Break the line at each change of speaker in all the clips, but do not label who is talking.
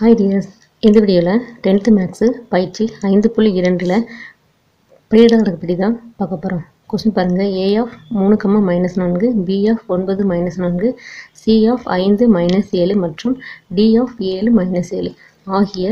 hi tears இந்த வீடியோவில் tenth maths பயிற்சி ஐந்து புள்ளி இரண்டில் பிரியடங்களுக்கு பற்றி தான் பார்க்க போகிறோம் கொஸ்டின் பாருங்கள் ஏ ஆஃப் மூணு கம்மா மைனஸ் நான்கு பி ஆஃப் ஒன்பது மைனஸ் நான்கு சி ஆஃப் ஐந்து மைனஸ் ஏழு மற்றும் டி ஆஃப் ஏழு மைனஸ் ஏழு ஆகிய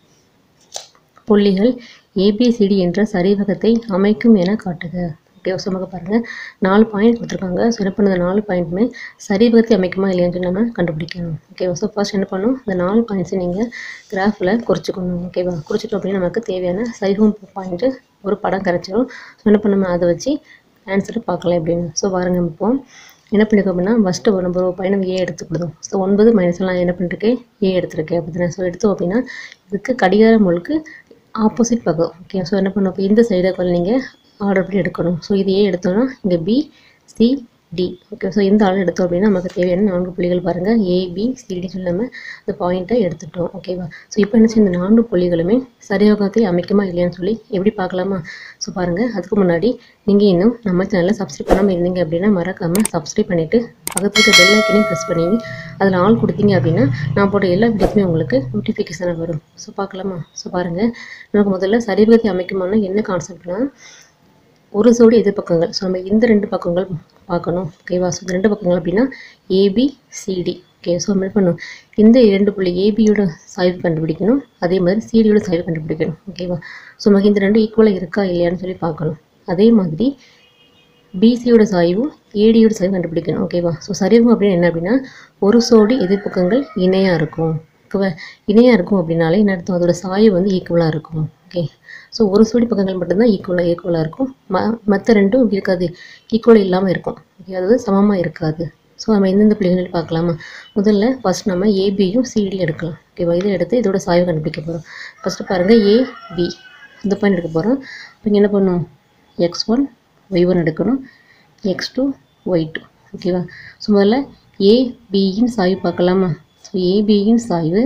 புள்ளிகள் ஏபிசிடி என்ற சரிவகத்தை அமைக்கும் என காட்டுக ஓகே சுமக்க பாருங்கள் நாலு பாயிண்ட் கொடுத்துருக்காங்க ஸோ என்ன பண்ணுது நாலு பாயிண்ட்டுமே சரிவகத்தை அமைக்குமா இல்லையான்னு சொல்லி நம்ம கண்டுபிடிக்கணும் ஓகேவா ஸோ ஃபர்ஸ்ட் என்ன பண்ணணும் இந்த நாலு பாயிண்ட்ஸை நீங்கள் கிராஃபில் குறிச்சிக்கணும் ஓகேவா குறிச்சிட்டோம் அப்படின்னா நமக்கு தேவையான சரிவம் பாயிண்ட்டு ஒரு படம் கரைச்சிடும் ஸோ என்ன பண்ணணும் அதை வச்சு ஆன்சரை பார்க்கலாம் எப்படின்னு ஸோ பாருங்க இப்போ என்ன பண்ணிருக்கோம் அப்படின்னா ஃபஸ்ட்டு நம்ம ஒரு பயணம் ஏ எடுத்துக்கிடுதோம் ஸோ ஒன்பது மைனஸ் எல்லாம் என்ன பண்ணிருக்கேன் ஏ எடுத்திருக்கேன் அப்படி ஸோ எடுத்தோம் அப்படின்னா இதுக்கு கடிகார முழுக்கு ஆப்போசிட் பக்கம் ஓகே ஸோ என்ன பண்ணும் இப்போ இந்த சைடை நீங்கள் ஆர்டர் பண்ணி எடுக்கணும் ஸோ இது ஏ எடுத்தோம்னா இங்கே B C D okay so இந்த ஆர்டர் எடுத்தோம் அப்படின்னா நமக்கு தேவையான நான்கு புள்ளிகள் பாருங்கள் ஏ பி சிடி சொல்லி நம்ம இந்த பாயிண்ட்டை எடுத்துட்டோம் ஓகேவா ஸோ இப்போ என்ன செய்யும் இந்த நான்கு புள்ளிகளுமே சரியாகத்தை அமைக்குமா இல்லையான்னு சொல்லி எப்படி பார்க்கலாமா ஸோ பாருங்கள் அதுக்கு முன்னாடி நீங்கள் இன்னும் நம்ம சேனலை சப்ஸ்கிரைப் பண்ணாமல் இருந்தீங்க அப்படின்னா மறக்காமல் சப்ஸ்கிரைப் பண்ணிவிட்டு பக்கத்தில் இருக்க பெல் ஐக்கனையும் ப்ரெஸ் பண்ணி அதில் ஆள் கொடுத்தீங்க அப்படின்னா நான் போட்ட எல்லா வீடியோஸுமே உங்களுக்கு நோட்டிஃபிகேஷனாக வரும் ஸோ பார்க்கலாமா ஸோ பாருங்கள் நமக்கு முதல்ல சரிவகத்தை அமைக்குமானா என்ன கான்செப்ட்னா ஒரு சோடி எதிர்பக்கங்கள் ஸோ நம்ம இந்த ரெண்டு பக்கங்கள் பார்க்கணும் ஓகேவா ஸோ இந்த ரெண்டு பக்கங்கள் அப்படின்னா ஏபி சிடி ஓகே ஸோ நம்ம என்ன பண்ணணும் இந்த இரண்டு புள்ளி ஏபியோட சாய்வு கண்டுபிடிக்கணும் அதே மாதிரி சிடியோட சாய்வு கண்டுபிடிக்கணும் ஓகேவா ஸோ நமக்கு இந்த ரெண்டும் ஈக்குவலாக இருக்கா இல்லையான்னு சொல்லி பார்க்கணும் அதே மாதிரி பிசியோட சாய்வும் ஏடியோட சாய்வு கண்டுபிடிக்கணும் ஓகேவா ஸோ சரிவு அப்படின்னு என்ன அப்படின்னா ஒரு சோடி எதிர்பக்கங்கள் இணையாக இருக்கும் ஓகேவா இணையாக இருக்கும் அப்படின்னாலே என்ன அர்த்தம் அதோட சாய்வு வந்து ஈக்குவலாக இருக்கும் ஓகே ஸோ ஒரு சோடி பக்கங்கள் மட்டும்தான் ஈக்குவலாக ஈக்குவலாக இருக்கும் ம மற்ற ரெண்டும் இப்படி இருக்காது ஈக்குவலாக இல்லாமல் இருக்கும் ஓகே அதாவது சமமாக இருக்காது ஸோ நம்ம எந்தெந்த பிள்ளைகள் பார்க்கலாமா முதல்ல ஃபஸ்ட் நம்ம ஏபியும் சிடியும் எடுக்கலாம் ஓகேவா இதை எடுத்து இதோட சாய்வு கண்டுபிடிக்க போகிறோம் ஃபஸ்ட்டு பாருங்கள் ஏபி இந்த பாயிண்ட் எடுக்க போகிறோம் இப்போ இங்கே என்ன பண்ணும் எக்ஸ் ஒன் ஒய் ஒன் எடுக்கணும் எக்ஸ் டூ ஒய் டூ ஓகேவா ஸோ முதல்ல ஏபியின் சாய்வு பார்க்கலாமா ஸோ ஏபியின் சாய்வு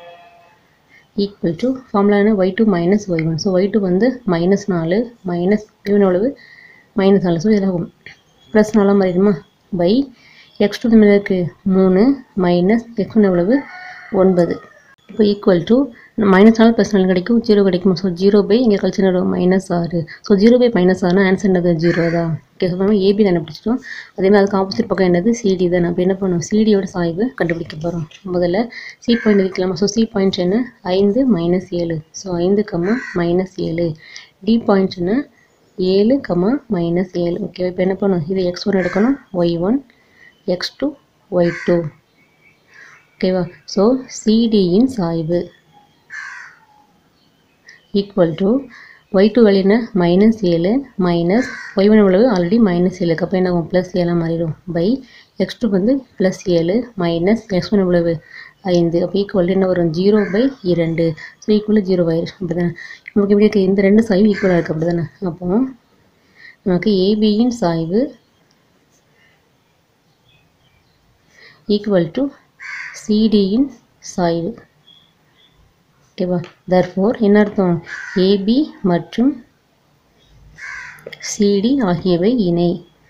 ஈக்குவல் டு ஃபார்முலா என்ன y two minus y one so y two வந்து மைனஸ் நாலு மைனஸ் இவன் எவ்வளவு மைனஸ் நாலு ஸோ இதில் ப்ளஸ் நாலாம் மாறிடுமா பை எக்ஸ் டூ தமிழ் இருக்குது மூணு மைனஸ் எக்ஸ் ஒன் எவ்வளவு ஒன்பது இப்போ ஈக்குவல் டு மைனஸ் நாலு ப்ளஸ் நாலு கிடைக்கும் ஜீரோ கிடைக்கும் ஸோ ஜீரோ பை இங்கே கழிச்சு மைனஸ் ஆறு ஸோ ஜீரோ பை மைனஸ் ஆறுனா ஆன்சர் என்னது ஜீரோ தான் ஓகே ஸோ நம்ம ஏபி கண்டுபிடிச்சிட்டோம் அதே மாதிரி அதுக்கு ஆப்போசிட் பக்கம் என்னது சிடி தான் நம்ம என்ன பண்ணுவோம் சிடியோட சாய்வு கண்டுபிடிக்க போகிறோம் முதல்ல சி பாயிண்ட் வைக்கலாமா ஸோ சி பாயிண்ட் என்ன ஐந்து மைனஸ் ஏழு ஸோ ஐந்து கம்மா மைனஸ் ஏழு டி பாயிண்ட் என்ன ஏழு கம்மா மைனஸ் ஏழு ஓகே இப்போ என்ன பண்ணும் இது எக்ஸ் ஒன் எடுக்கணும் y one x two y two ஓகேவா ஸோ சிடியின் சாய்வு equal to y two value என்ன மைனஸ் ஏழு மைனஸ் ஒய் ஒன் எவ்வளவு ஆல்ரெடி மைனஸ் ஏழுக்கு அப்போ என்ன ஆகும் ப்ளஸ் ஏழாக மாறிடும் பை எக்ஸ் டூ வந்து ப்ளஸ் ஏழு மைனஸ் எக்ஸ் ஒன் எவ்வளவு ஐந்து அப்போ ஈக்குவல் என்ன வரும் ஜீரோ பை இரண்டு ஸோ ஈக்குவல் ஜீரோ ஆயிடும் அப்படி தானே நமக்கு எப்படி இருக்குது இந்த ரெண்டு சாய்வு ஈக்குவலாக இருக்குது அப்படி தானே அப்போ நமக்கு ஏபியின் சாய்வு ஈக்குவல் டு சிடியின் சாய்வு ஓகேவா தர்ஃபோர் என்ன அர்த்தம் ஏபி மற்றும் சிடி ஆகியவை இணை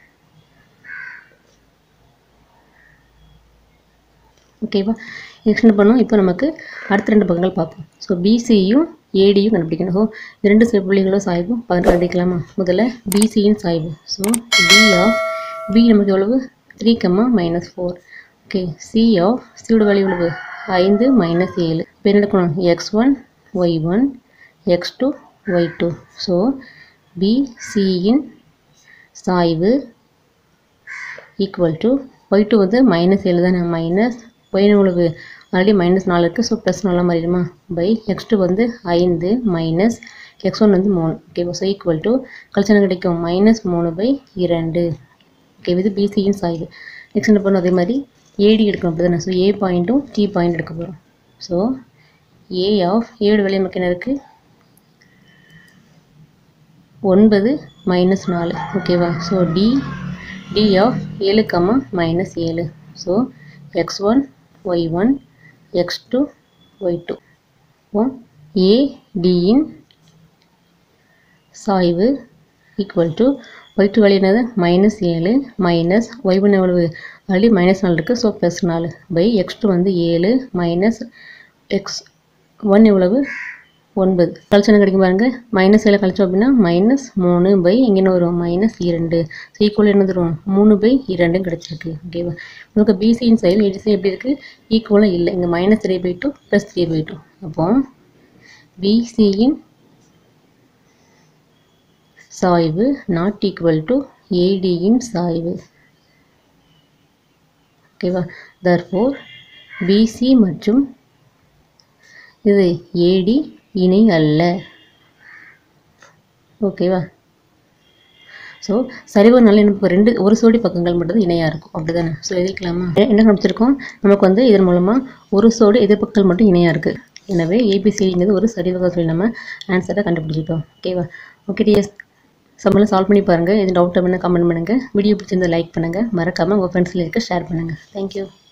ஓகேவா நெக்ஸ்ட் என்ன பண்ணோம் இப்போ நமக்கு அடுத்த ரெண்டு பக்கங்கள் பார்ப்போம் ஸோ பிசியும் ஏடியும் கண்டுபிடிக்கணும் ஸோ இந்த ரெண்டு புள்ளிகளோ சாய்வும் கண்டுபிடிக்கலாமா முதல்ல பிசியின் சாய்வு ஸோ பி ஆஃப் பி நமக்கு எவ்வளவு three comma minus four okay C of சியோட வேல்யூ எவ்வளவு ஐந்து மைனஸ் ஏழு இப்போ என்ன எடுக்கணும் x one y one x two y two so பிசியின் சாய்வு ஈக்குவல் டு ஒய் டூ வந்து மைனஸ் ஏழு தானே மைனஸ் ஒய் எவ்வளவு ஆல்ரெடி மைனஸ் நாலு இருக்குது ஸோ ப்ளஸ் நாலாம் மாறிடுமா பை எக்ஸ் டூ வந்து ஐந்து மைனஸ் எக்ஸ் ஒன் வந்து மூணு ஓகே ஸோ ஈக்குவல் டு கழிச்சு கிடைக்கும் மைனஸ் மூணு பை இரண்டு ஓகே இது பிசியின் சாய்வு நெக்ஸ்ட் என்ன பண்ணும் அதே மாதிரி ஏடி எடுக்கணும் அப்படி தானே ஸோ ஏ பாயிண்ட்டும் டி பாயிண்ட் எடுக்க போகிறோம் ஸோ ஏ ஆஃப் ஏழு விலை நமக்கு என்ன இருக்குது ஒன்பது மைனஸ் நாலு ஓகேவா ஸோ டி டி ஆஃப் ஏழு கம்மா மைனஸ் ஏழு so x one y one x two y two A டியின் சாய்வு equal to y two value என்னது மைனஸ் ஏழு மைனஸ் ஒய் ஒன் எவ்வளவு ஆல்ரெடி மைனஸ் நாலு இருக்குது ஸோ ப்ளஸ் நாலு பை எக்ஸ் டூ வந்து ஏழு மைனஸ் எக்ஸ் ஒன் எவ்வளவு ஒன்பது கழிச்சு என்ன கிடைக்கும் பாருங்க மைனஸ் ஏழு கழிச்சோம் அப்படின்னா மைனஸ் மூணு பை இங்கே என்ன வரும் மைனஸ் இரண்டு ஸோ ஈக்குவல் என்ன தரும் மூணு பை இரண்டும் கிடச்சிருக்கு ஓகேவா உங்களுக்கு பிசியின் சைடு ஏடிசி எப்படி இருக்குது ஈக்குவலாக இல்லை இங்கே minus three by two plus three by two அப்போ பிசியின் சாய்வு நாட் ஈக்குவல் டு ஏடியின் சாய்வு ஓகேவா தர்ஃபோர் பிசி மற்றும் இது ஏடி இணை அல்ல ஓகேவா ஸோ சரிவுனால நமக்கு ரெண்டு ஒரு சோடி பக்கங்கள் மட்டும் தான் இணையாக இருக்கும் அப்படி தானே ஸோ எழுதிக்கலாமா என்ன கண்டுபிடிச்சிருக்கோம் நமக்கு வந்து இதன் மூலமாக ஒரு சோடி எதிர்ப்பக்கள் மட்டும் இணையாக இருக்குது எனவே ஏபிசிங்கிறது ஒரு சரிவகை சொல்லி நம்ம ஆன்சரை கண்டுபிடிச்சிட்டோம் ஓகேவா ஓகே டிஎஸ் சம்பளம் சால்வ் பண்ணி பாருங்கள் எது டவுட் வேணால் கமெண்ட் பண்ணுங்கள் வீடியோ பிடிச்சிருந்தா லைக் பண்ணுங்கள் மறக்காமல் உங்கள் ஃப்ரெண்ட்ஸில் இருக்க ஷேர் பண்ணுங்கள் தேங்க்யூ